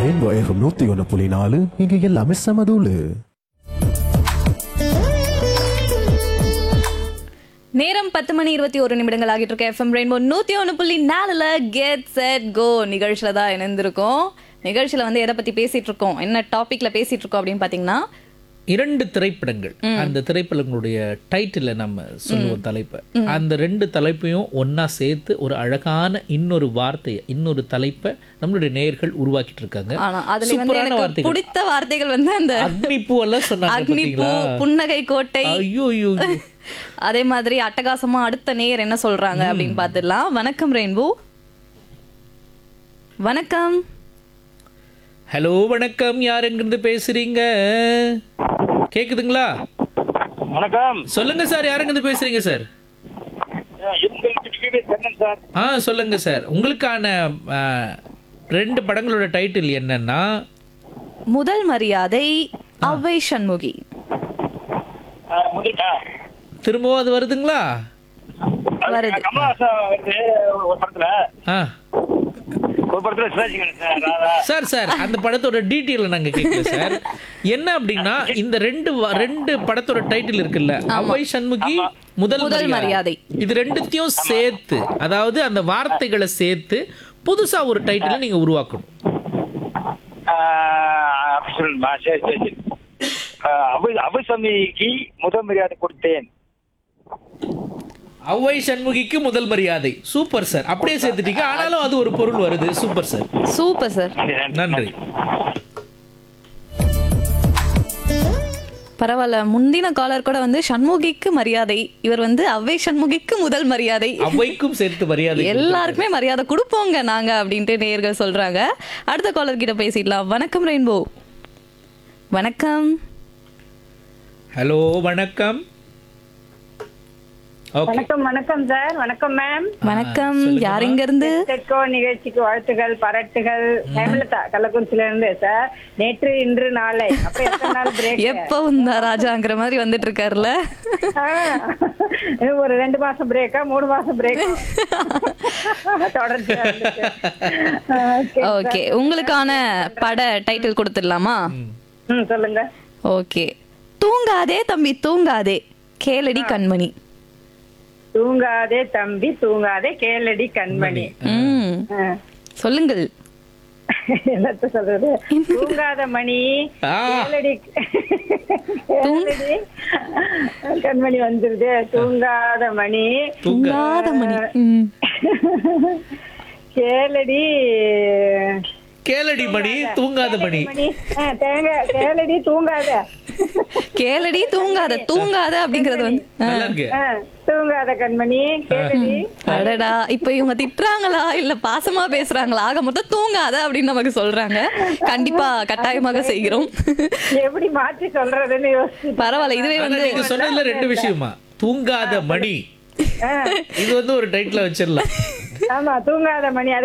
Rainbow FM நூத்தி ஒன்று புள்ளி நாலு இங்க எல்லாமே சமதூளு நேரம் பத்து மணி இருபத்தி ஒரு நிமிடங்கள் ஆகிட்டு இருக்க எஃப்எம் ரெயின்போ நூத்தி ஒன்று புள்ளி நாலுல கெட் செட் கோ நிகழ்ச்சியில தான் இணைந்திருக்கோம் நிகழ்ச்சியில வந்து எதை பத்தி பேசிட்டு இருக்கோம் என்ன டாபிக்ல பேசிட்டு இருக்கோம் அப்படின்னு பாத்தீங்கன்னா இரண்டு திரைப்படங்கள் அந்த திரைப்படங்களுடைய டைட்டில நம்ம சொல்லுவோம் தலைப்பை அந்த ரெண்டு தலைப்பையும் ஒண்ணா சேர்த்து ஒரு அழகான இன்னொரு வார்த்தையை இன்னொரு தலைப்பை நம்மளுடைய நேயர்கள் உருவாக்கிட்டு இருக்காங்க ஆனா அதுல வந்து சூப்பரான எனக்கு வார்த்தைகள் பிடித்த வார்த்தைகள் வந்து அந்த அக்னி பூ எல்லாம் சொன்னாங்க அக்னிபூ பாத்தீங்களா புன்னகை கோட்டை ஐயோ ஐயோ ஐயோ. அதே மாதிரி அட்டகாசமா அடுத்த நேயர் என்ன சொல்றாங்க அப்படின்னு பாத்துடலாம் வணக்கம் ரெயின்போ வணக்கம் ஹலோ வணக்கம் யார் எங்கிருந்து பேசுறீங்க கேக்குதுங்களா வணக்கம் சொல்லுங்க சார் யார் எங்கிருந்து பேசுறீங்க சார் எங்கள் டிவி கண்ணன் சார் ஆ சொல்லுங்க சார் உங்களுக்கான ஆ, ரெண்டு படங்களோட டைட்டில் என்னன்னா முதல் மரியாதை அவ்வை சண்முகி அஹ், முதல் ஆ, திரும்பவும் அது வருதுங்களா வருது கமலஹாசன் வந்து ஒரு படத்துல ஆ ஒரு படத்துல சிவாஜி கணேசன் ராதா சார் சார் அந்த படத்தோட டீட்டெயில் நாங்க கேட்கல சார் என்ன அப்படின்னா இந்த ரெண்டு வ- ரெண்டு படத்தோட டைட்டில் இருக்குல்ல அவ்வை சண்முகி முதல் முதல் மரியாதை. இது ரெண்டுத்தையும் சேர்த்து அதாவது அந்த வார்த்தைகளை சேர்த்து புதுசா ஒரு டைட்டில் நீங்க உருவாக்கணும் அஹ், அப்படி சொல்லணுமா சரி சரி சரி அஹ், அபு அபுசமிக்கு முதல் மரியாதை கொடுத்தேன் அவ்வை சண்முகிக்கு முதல் மரியாதை சூப்பர் சார் அப்படியே சேர்த்துட்டீங்க ஆனாலும் அது ஒரு பொருள் வருது சூப்பர் சார் சூப்பர் சார் நன்றி பரவாயில்ல முந்தின காலர் கூட வந்து சண்முகிக்கு மரியாதை இவர் வந்து அவ்வை சண்முகிக்கு முதல் மரியாதை அவ்வைக்கும் சேர்த்து மரியாதை எல்லாருக்குமே மரியாதை கொடுப்போங்க நாங்க அப்படின்ட்டு நேயர்கள் சொல்றாங்க அடுத்த காலர் கிட்ட பேசிடலாம் வணக்கம் ரெயின்போ வணக்கம் ஹலோ வணக்கம் ஓகே வணக்கம் வணக்கம் சார் வணக்கம் மேம் வணக்கம் யார் இங்க இருந்து தெற்கோ நிகழ்ச்சிக்கு வாழ்த்துகள் பாராட்டுகள் ஹேமலதா கள்ளக்குறிச்சில இருந்து சார் நேற்று இன்று நாளை அப்ப எத்தனை நாள் பிரேக் எப்ப இந்த ராஜாங்கிற மாதிரி வந்துட்டு இருக்காருல்ல ஒரு ரெண்டு மாசம் பிரேக்கா மூணு மாசம் பிரேக் தொடர்ச்சியா இருந்துச்சு. Okay. ஓகே உங்களுக்கான பட டைட்டில் கொடுத்துடலாமா ம் சொல்லுங்க ஓகே தூங்காதே தம்பி தூங்காதே கேளடி கண்மணி தூங்காதே தம்பி தூங்காதே கேளடி கண்மணி ம் ஆ. சொல்லுங்கள் என்னத்த சொல்றது தூங்காத மணி ஆ. கேளடி கேளடி கண்மணி வந்துருது தூங்காத மணி தூங்காத மணி ம். கேளடி கேளடி மணி தூங்காத மணி மணி ஆ, தேங்க கேளடி தூங்காத கேளடி தூங்காத தூங்காத அப்படிங்கறது வந்து ஆ. நல்லா இருக்கு ஆ, தூங்காத கண்மணி கேளடி அடடா இப்ப இவங்க திட்டுறாங்களா இல்ல பாசமா பேசுறாங்களா ஆக மொத்தம் தூங்காத அப்படின்னு நமக்கு சொல்றாங்க கண்டிப்பா கட்டாயமாக செய்கிறோம் எப்படி மாற்றி சொல்றதுன்னு யோசிச்சு பரவாயில்ல இதுவே ஆனா வந்து நீங்க சொன்னதுல ரெண்டு விஷயமா தூங்காத மணி ஆ, இது வந்து ஒரு டைட்டில் வச்சிடலாம் ஆமா தூங்காத மணி அது